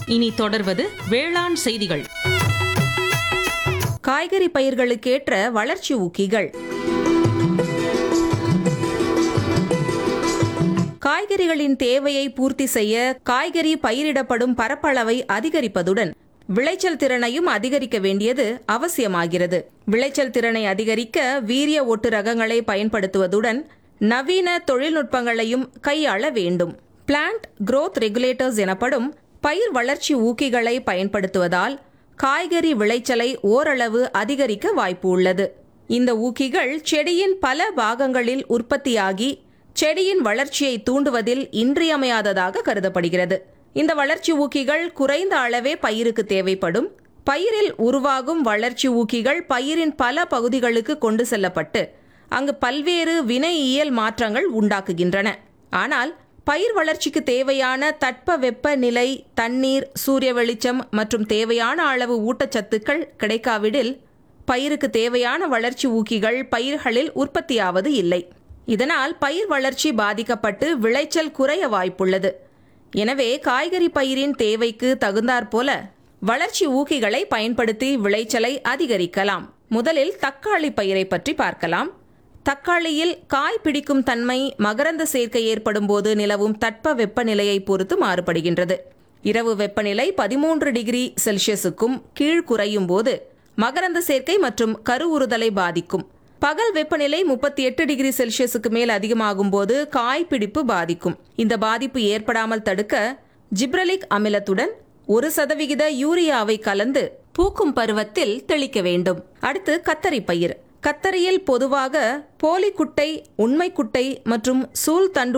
இனி தொடர்வது வேளாண் செய்திகள் காய்கறி பயிர்களுக்கேற்ற வளர்ச்சி ஊக்கிகள் காய்கறிகளின் தேவையை பூர்த்தி செய்ய காய்கறி பயிரிடப்படும் பரப்பளவை அதிகரிப்பதுடன் விளைச்சல் திறனையும் அதிகரிக்க வேண்டியது அவசியமாகிறது விளைச்சல் திறனை அதிகரிக்க வீரிய ஒட்டு ரகங்களை பயன்படுத்துவதுடன் நவீன தொழில்நுட்பங்களையும் கையாள வேண்டும் பிளான்ட் growth ரெகுலேட்டர்ஸ் எனப்படும் பயிர் வளர்ச்சி ஊக்கிகளை பயன்படுத்துவதால் காய்கறி விளைச்சலை ஓரளவு அதிகரிக்க வாய்ப்பு உள்ளது இந்த ஊக்கிகள் செடியின் பல பாகங்களில் உற்பத்தியாகி செடியின் வளர்ச்சியை தூண்டுவதில் இன்றியமையாததாக கருதப்படுகிறது இந்த வளர்ச்சி ஊக்கிகள் குறைந்த அளவே பயிருக்கு தேவைப்படும் பயிரில் உருவாகும் வளர்ச்சி ஊக்கிகள் பயிரின் பல பகுதிகளுக்கு கொண்டு செல்லப்பட்டு அங்கு பல்வேறு வினையியல் மாற்றங்கள் உண்டாக்குகின்றன ஆனால் பயிர் வளர்ச்சிக்கு தேவையான தட்ப வெப்ப நிலை தண்ணீர் சூரிய வெளிச்சம் மற்றும் தேவையான அளவு ஊட்டச்சத்துக்கள் கிடைக்காவிடில் பயிருக்கு தேவையான வளர்ச்சி ஊக்கிகள் பயிர்களில் உற்பத்தியாவது இல்லை இதனால் பயிர் வளர்ச்சி பாதிக்கப்பட்டு விளைச்சல் குறைய வாய்ப்புள்ளது எனவே காய்கறி பயிரின் தேவைக்கு தகுந்தாற்போல வளர்ச்சி ஊக்கிகளை பயன்படுத்தி விளைச்சலை அதிகரிக்கலாம் முதலில் தக்காளி பயிரை பற்றி பார்க்கலாம் தக்காளியில் காய் பிடிக்கும் தன்மை மகரந்த சேர்க்கை ஏற்படும் போது நிலவும் தட்ப வெப்பநிலையை பொறுத்து மாறுபடுகின்றது இரவு வெப்பநிலை பதிமூன்று டிகிரி செல்சியஸுக்கும் கீழ் குறையும் போது மகரந்த சேர்க்கை மற்றும் கருவுறுதலை பாதிக்கும் பகல் வெப்பநிலை முப்பத்தி எட்டு டிகிரி செல்சியஸுக்கு மேல் அதிகமாகும் போது காய் பிடிப்பு பாதிக்கும் இந்த பாதிப்பு ஏற்படாமல் தடுக்க ஜிப்ரலிக் அமிலத்துடன் ஒரு சதவிகித யூரியாவை கலந்து பூக்கும் பருவத்தில் தெளிக்க வேண்டும் அடுத்து கத்தரி பயிர் கத்தரியில் பொதுவாக போலிக்குட்டை உண்மைக்குட்டை மற்றும் சூல் தண்டு